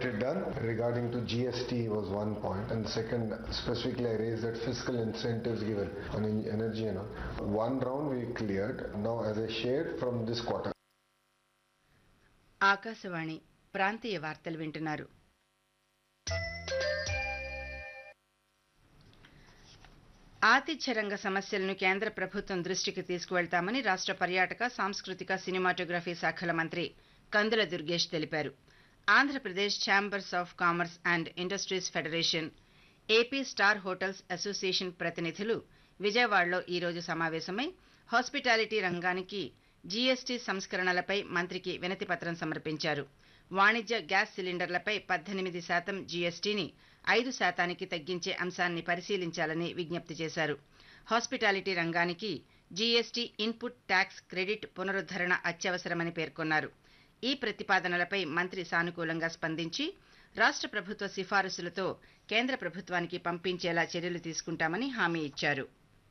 it done. Regarding to GST was one point, and second, specifically I raised that fiscal incentives given on en- energy and all. One round we cleared. Now, as I shared from this quarter. Akashvani ప్రాంతీయ వార్తలు వింటున్నారు ఆతిథ్య రంగ సమస్యలను కేంద్ర ప్రభుత్వం దృష్టికి తీసుకువెళ్తామని రాష్ట్ర పర్యాటక సాంస్కృతిక సినిమాటోగ్రఫీ శాఖల మంత్రి కందుల దుర్గేష్ తెలిపారు Andhra Pradesh chambers of commerce and industries federation AP star hotels association ప్రతినిధులు విజయవాడలో ఈరోజు సమావేశమై హాస్పిటాలిటీ రంగానికి జీఎస్టీ సంస్కరణలపై మంత్రికి వినతి పత్రం సమర్పించారు వాణిజ్య గ్యాస్ సిలిండర్లపై పద్దెనిమిది శాతం జీఎస్టీని ఐదు శాతానికి తగ్గించే అంశాన్ని పరిశీలించాలని విజ్ఞప్తి చేశారు హాస్పిటాలిటీ రంగానికి జీఎస్టీ ఇన్పుట్ ట్యాక్స్ క్రెడిట్ పునరుద్ధరణ అత్యవసరమని పేర్కొన్నారు ఈ ప్రతిపాదనలపై మంత్రి సానుకూలంగా స్పందించి రాష్ట్ర ప్రభుత్వ సిఫారసులతో కేంద్ర ప్రభుత్వానికి పంపించేలా చర్యలు తీసుకుంటామని హామీ ఇచ్చారు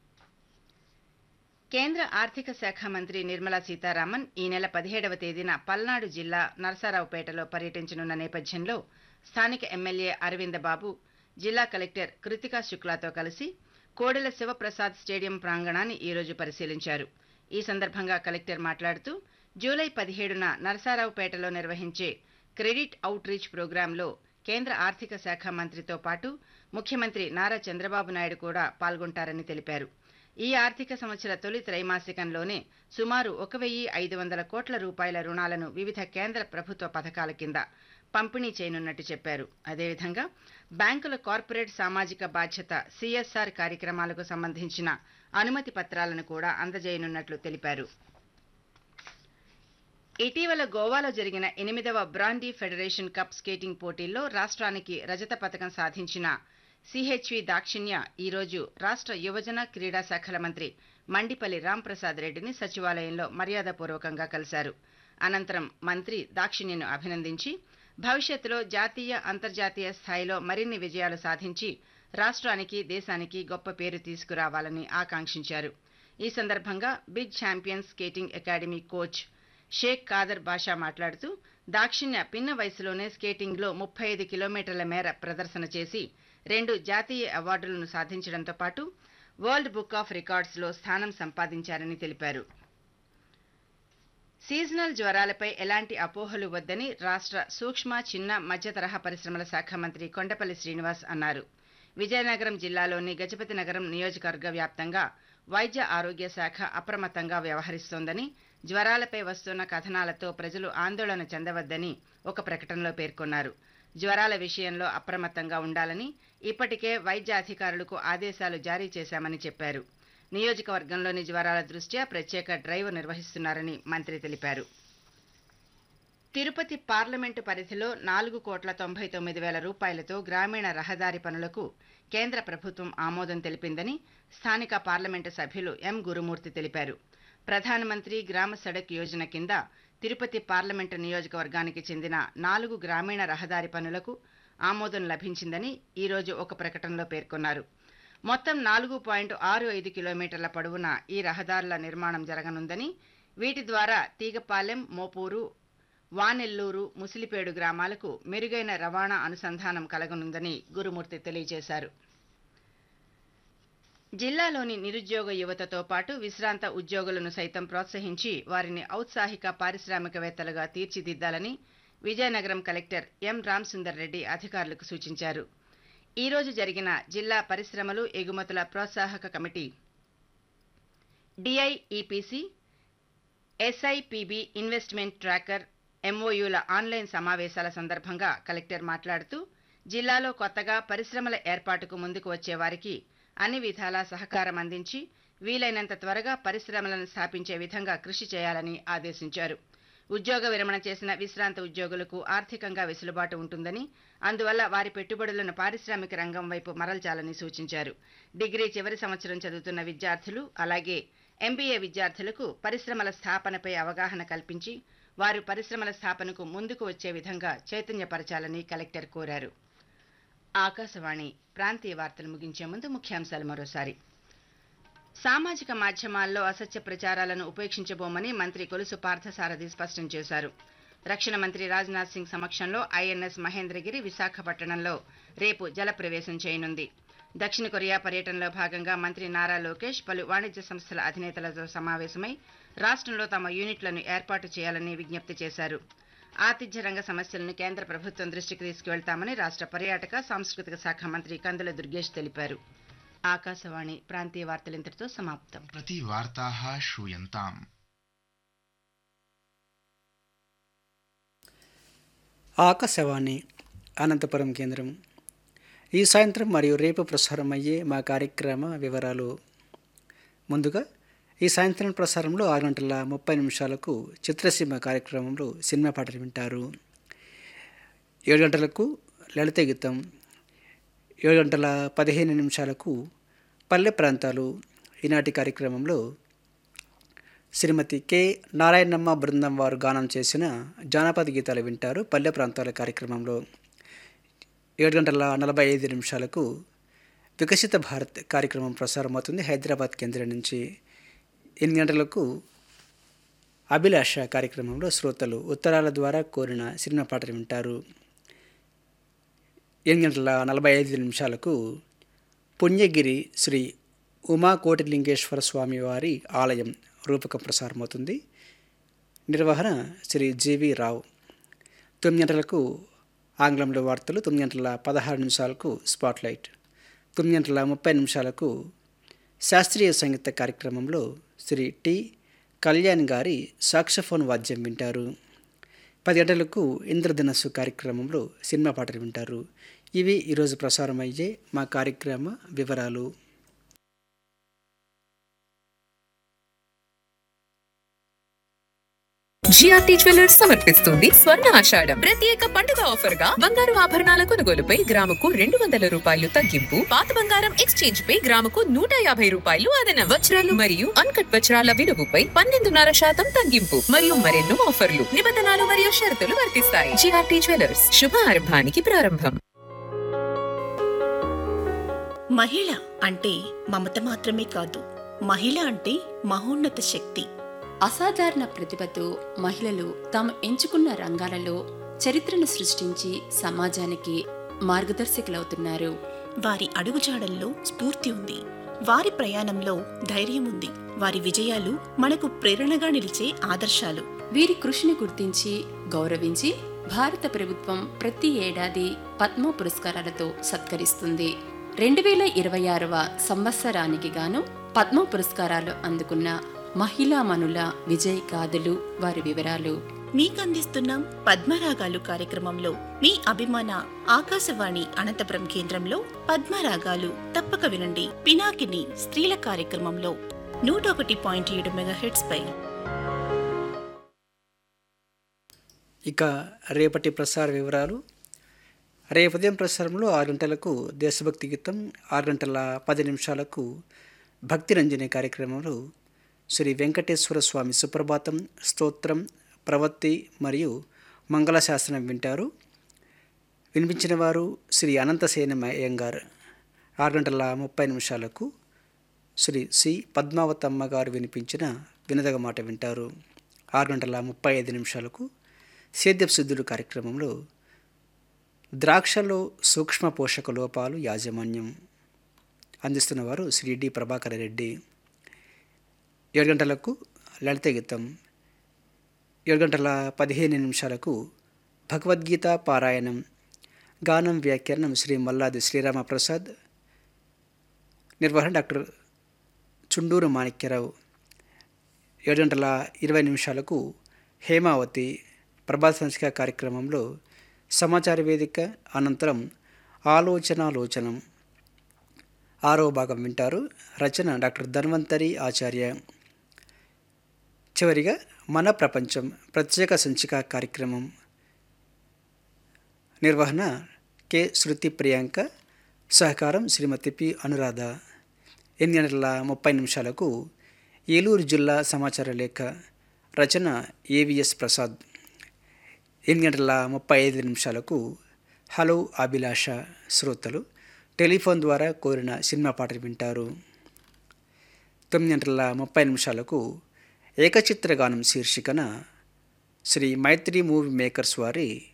కేంద్ర ఆర్థిక శాఖ మంత్రి నిర్మలా సీతారామన్ ఈ నెల పదిహేడవ తేదీన పల్నాడు జిల్లా నరసరావుపేటలో పర్యటించనున్న నేపథ్యంలో స్థానిక ఎమ్మెల్యే అరవింద బాబు జిల్లా కలెక్టర్ కృతికా శుక్లాతో కలిసి కోడెల శివప్రసాద్ స్టేడియం ప్రాంగణాన్ని ఈరోజు పరిశీలించారు ఈ సందర్భంగా కలెక్టర్ మాట్లాడుతూ జూలై పదిహేడున నరసారావుపేటలో నిర్వహించే క్రెడిట్ అవుట్ రీచ్ ప్రోగ్రాంలో కేంద్ర ఆర్థిక శాఖ మంత్రితో పాటు ముఖ్యమంత్రి నారా చంద్రబాబు నాయుడు కూడా పాల్గొంటారని తెలిపారు ఈ ఆర్థిక సంవత్సర తొలి త్రైమాసికంలోనే సుమారు ఒక వెయ్యి ఐదు వందల కోట్ల రూపాయల రుణాలను వివిధ కేంద్ర ప్రభుత్వ పథకాల కింద పంపిణీ చేయనున్నట్టు చెప్పారు అదేవిధంగా బ్యాంకుల కార్పొరేట్ సామాజిక బాధ్యత సిఎస్ఆర్ కార్యక్రమాలకు సంబంధించిన అనుమతి పత్రాలను కూడా అందజేయనున్నట్లు తెలిపారు ఇటీవల గోవాలో జరిగిన ఎనిమిదవ బ్రాండీ ఫెడరేషన్ కప్ స్కేటింగ్ పోటీల్లో రాష్ట్రానికి రజత పథకం సాధించిన సిహెచ్వి దాక్షిణ్య ఈరోజు రాష్ట్ర యువజన క్రీడా శాఖల మంత్రి మండిపల్లి రాంప్రసాద్ రెడ్డిని సచివాలయంలో మర్యాదపూర్వకంగా కలిశారు అనంతరం మంత్రి దాక్షిణ్యను అభినందించి భవిష్యత్తులో జాతీయ అంతర్జాతీయ స్థాయిలో మరిన్ని విజయాలు సాధించి రాష్ట్రానికి దేశానికి గొప్ప పేరు తీసుకురావాలని ఆకాంక్షించారు ఈ సందర్భంగా big champion skating academy coach Shaik Khader Basha మాట్లాడుతూ దాక్షిణ్య పిన్న వయసులోనే స్కేటింగ్లో ముప్పై ఐదు కిలోమీటర్ల మేర ప్రదర్శన చేసి రెండు జాతీయ అవార్డులను సాధించడంతో పాటు వరల్డ్ బుక్ ఆఫ్ రికార్డ్స్లో స్థానం సంపాదించారని తెలిపారు సీజనల్ జ్వరాలపై ఎలాంటి అపోహలు వద్దని రాష్ట్ర సూక్ష్మ చిన్న మధ్య తరహా పరిశ్రమల శాఖ మంత్రి కొండపల్లి శ్రీనివాస్ అన్నారు విజయనగరం జిల్లాలోని గజపతి నగరం నియోజకవర్గ వ్యాప్తంగా వైద్య ఆరోగ్య శాఖ అప్రమత్తంగా వ్యవహరిస్తోందని జ్వరాలపై వస్తున్న కథనాలతో ప్రజలు ఆందోళన చెందవద్దని ఒక ప్రకటనలో పేర్కొన్నారు జ్వరాల విషయంలో అప్రమత్తంగా ఉండాలని ఇప్పటికే వైద్య అధికారులకు ఆదేశాలు జారీ చేశామని చెప్పారు నియోజకవర్గంలోని జ్వరాల దృష్ట్యా ప్రత్యేక డ్రైవ్ నిర్వహిస్తున్నారని మంత్రి తెలిపారు తిరుపతి పార్లమెంటు పరిధిలో నాలుగు కోట్ల తొంభై తొమ్మిది వేల రూపాయలతో గ్రామీణ రహదారి పనులకు కేంద్ర ప్రభుత్వం ఆమోదం తెలిపిందని స్థానిక పార్లమెంటు సభ్యులు ఎం గురుమూర్తి తెలిపారు ప్రధానమంత్రి గ్రామ సడక్ యోజన కింద తిరుపతి పార్లమెంటు నియోజకవర్గానికి చెందిన నాలుగు గ్రామీణ రహదారి పనులకు ఆమోదం లభించిందని ఈరోజు ఒక ప్రకటనలో పేర్కొన్నారు మొత్తం నాలుగు పాయింట్ ఆరు ఐదు కిలోమీటర్ల పొడవున ఈ రహదారుల నిర్మాణం జరగనుందని వీటి ద్వారా తీగపాలెం మోపూరు వానెల్లూరు ముసిలిపేడు గ్రామాలకు మెరుగైన రవాణా అనుసంధానం కలగనుందని గురుమూర్తి తెలియజేశారు జిల్లాలోని నిరుద్యోగ యువతతో పాటు విశ్రాంత ఉద్యోగులను సైతం ప్రోత్సహించి వారిని ఔత్సాహిక పారిశ్రామికవేత్తలుగా తీర్చిదిద్దాలని విజయనగరం కలెక్టర్ ఎం రామసుందర్ రెడ్డి అధికారులకు సూచించారు ఈ రోజు జరిగిన జిల్లా పరిశ్రమలు ఎగుమతుల ప్రోత్సాహక committee DIEPC SIPB investment tracker ఎంఓయూల ఆన్లైన్ సమావేశాల సందర్భంగా కలెక్టర్ మాట్లాడుతూ జిల్లాలో కొత్తగా పరిశ్రమల ఏర్పాటుకు ముందుకు వచ్చే వారికి అన్ని విధాలా సహకారం అందించి వీలైనంత త్వరగా పరిశ్రమలను స్థాపించే విధంగా కృషి చేయాలని ఆదేశించారు ఉద్యోగ విరమణ చేసిన విశ్రాంత ఉద్యోగులకు ఆర్థికంగా వెసులుబాటు ఉంటుందని అందువల్ల వారి పెట్టుబడులను పారిశ్రామిక రంగం వైపు మరల్చాలని సూచించారు డిగ్రీ చివరి సంవత్సరం చదువుతున్న విద్యార్థులు అలాగే ఎంబీఏ విద్యార్థులకు పరిశ్రమల స్థాపనపై అవగాహన కల్పించి వారు పరిశ్రమల స్థాపనకు ముందుకు వచ్చే విధంగా చైతన్యపరచాలని కలెక్టర్ కోరారు ఆకాశవాణి ప్రాంతీయ వార్తలు ముగించే ముందు ముఖ్యాంశాలు మరోసారి సామాజిక మాధ్యమాల్లో అసత్య ప్రచారాలను ఉపేక్షించబోమని మంత్రి కొలుసు పార్థసారథి స్పష్టం చేశారు రక్షణ మంత్రి రాజ్నాథ్ సింగ్ సమక్షంలో ఐఎన్ఎస్ మహేంద్రగిరి విశాఖపట్టణంలో రేపు జలప్రవేశం చేయనుంది దక్షిణ కొరియా పర్యటనలో భాగంగా మంత్రి నారా లోకేష్ పలు వాణిజ్య సంస్థల అధినేతలతో సమావేశమై రాష్ట్రంలో తమ యూనిట్లను ఏర్పాటు చేయాలని విజ్ఞప్తి చేశారు ఆతిథ్య రంగ సమస్యలను కేంద్ర ప్రభుత్వం దృష్టికి తీసుకువెళ్తామని రాష్ట్ర పర్యాటక సాంస్కృతిక శాఖ మంత్రి కందుల దుర్గేష్ తెలిపారు ఆకాశవాణి ప్రాంతీయ వార్తలు ఇంతటితో సమాప్తం प्रति वार्ताः श्रूयन्ताम् ఆకాశవాణి అనంతపురం కేంద్రం ఈ సాయంత్రం మరియు రేపు ప్రసారం అయ్యే మా కార్యక్రమ వివరాలు ముందుగా ఈ సాయంత్రం ప్రసారంలో ఆరు గంటల ముప్పై నిమిషాలకు చిత్రసీమ కార్యక్రమంలో సినిమా పాటలు వింటారు ఏడు గంటలకు లలిత గీతం ఏడు గంటల పదిహేను నిమిషాలకు పల్లె ప్రాంతాలు ఈనాటి కార్యక్రమంలో శ్రీమతి కె నారాయణమ్మ బృందం వారు గానం చేసిన జానపద గీతాలు వింటారు పల్లె ప్రాంతాల కార్యక్రమంలో ఏడు గంటల నలభై ఐదు నిమిషాలకు వికసిత భారత్ కార్యక్రమం ప్రసారం అవుతుంది హైదరాబాద్ కేంద్రం నుంచి ఎనిమిది గంటలకు అభిలాష కార్యక్రమంలో శ్రోతలు ఉత్తరాల ద్వారా కోరిన సినిమా పాటలు వింటారు ఎనిమిది గంటల నలభై ఐదు నిమిషాలకు పుణ్యగిరి శ్రీ ఉమా కోటిలింగేశ్వర స్వామి వారి ఆలయం రూపకం ప్రసారమవుతుంది నిర్వహణ శ్రీ జీవి రావు తొమ్మిది గంటలకు ఆంగ్లంలో వార్తలు తొమ్మిది గంటల పదహారు నిమిషాలకు స్పాట్లైట్ తొమ్మిది గంటల ముప్పై నిమిషాలకు శాస్త్రీయ సంగీత కార్యక్రమంలో శ్రీ టి కళ్యాణ్ గారి సాక్సఫోన్ వాద్యం వింటారు పది గంటలకు ఇంద్రధనస్సు కార్యక్రమంలో సినిమా పాటలు వింటారు ఇవి ఈరోజు ప్రసారం అయ్యే మా కార్యక్రమ వివరాలు జిఆర్టీ జ్యువెలర్స్ సమర్పిస్తుంది స్వర్ణ ఆషాఢం ప్రత్యేక పండుగ ఆఫర్ గా బంగారు ఆభరణాల కొనుగోలుపై గ్రాముకు రెండు వందల రూపాయలు తగ్గింపు పాత బంగారం ఎక్స్చేంజ్ పై గ్రాముకు నూట యాభై రూపాయలు అదన వజ్రాలు మరియు అన్కట్ వజ్రాల విలువపై పన్నెండున్నర శాతం తగ్గింపు మరియు మరెన్నో ఆఫర్లు నిబంధనలు మరియు షరతులు వర్తిస్తాయి జిఆర్టీ జ్యువెలర్స్ శుభ ఆరంభానికి ప్రారంభం మహిళ అంటే మమత మాత్రమే కాదు మహిళ అంటే మహోన్నత శక్తి అసాధారణ ప్రతిభతో మహిళలు తాము ఎంచుకున్న రంగాలలో చరిత్రను సృష్టించి సమాజానికి మార్గదర్శకులవుతున్నారు వారి అడుగుజాడల్లో స్ఫూర్తి ఉంది వారి ప్రయాణంలో ధైర్యం ఉంది వారి విజయాలు మనకు ప్రేరణగా నిలిచే ఆదర్శాలు వీరి కృషిని గుర్తించి గౌరవించి భారత ప్రభుత్వం ప్రతి ఏడాది పద్మ పురస్కారాలతో సత్కరిస్తుంది రెండు వేల ఇరవై ఆరవ సంవత్సరానికి గాను పద్మ పురస్కారాలు అందుకున్న మహిళామణుల విజయ్ గాథలు వారి వివరాలు మీకందిస్తున్నాం పద్మరాగాలు కార్యక్రమంలో మీ అభిమాన ఆకాశవాణి అనంతపురం కేంద్రంలో పద్మరాగాలు తప్పక వినండి పినాకిని స్త్రీల కార్యక్రమంలో నూట ఒకటి పాయింట్ ఏడు మెగాహెట్స్ పై ఇక రేపటి ప్రసార వివరాలు రేపు ఉదయం ప్రసారంలో ఆరు గంటలకు దేశభక్తి గీతం ఆరు గంటల పది నిమిషాలకు భక్తి రంజని కార్యక్రమంలో శ్రీ వెంకటేశ్వర స్వామి సుప్రభాతం స్తోత్రం ప్రవత్తి మరియు మంగళశాసనం వింటారు వినిపించిన వారు శ్రీ అనంతసేన అయ్యంగార్ ఆరు గంటల ముప్పై నిమిషాలకు శ్రీ సి పద్మావతమ్మ గారు వినిపించిన వినదగ మాట వింటారు ఆరు గంటల ముప్పై ఐదు నిమిషాలకు సేద్యపు సిద్ధులు కార్యక్రమంలో ద్రాక్షలో సూక్ష్మ పోషక లోపాలు యాజమాన్యం అందిస్తున్నవారు శ్రీ డి ప్రభాకర రెడ్డి ఏడు గంటలకు లలిత గీతం ఏడు గంటల పదిహేను నిమిషాలకు భగవద్గీత పారాయణం గానం వ్యాఖ్యానం శ్రీ మల్లాది శ్రీరామప్రసాద్ నిర్వహణ డాక్టర్ చుండూరు మాణిక్యరావు ఏడు గంటల ఇరవై నిమిషాలకు హేమావతి ప్రభాత సంచిక కార్యక్రమంలో సమాచార వేదిక అనంతరం ఆలోచనాలోచనం ఆరో భాగం వింటారు రచన డాక్టర్ ధన్వంతరి ఆచార్య చివరిగా మన ప్రపంచం ప్రత్యేక సంచిక కార్యక్రమం నిర్వహణ కె శృతి ప్రియాంక సహకారం శ్రీమతి పి అనురాధ ఎనిమిది గంటల ముప్పై నిమిషాలకు ఏలూరు జిల్లా సమాచార లేఖ రచన ఏవిఎస్ ప్రసాద్ ఎనిమిది గంటల ముప్పై ఐదు నిమిషాలకు హలో అభిలాష శ్రోతలు టెలిఫోన్ ద్వారా కోరిన సినిమా పాటలు వింటారు తొమ్మిది గంటల ముప్పై నిమిషాలకు ఏకచిత్ర గానం శీర్షికన శ్రీ మైత్రి మూవీ మేకర్స్ వారి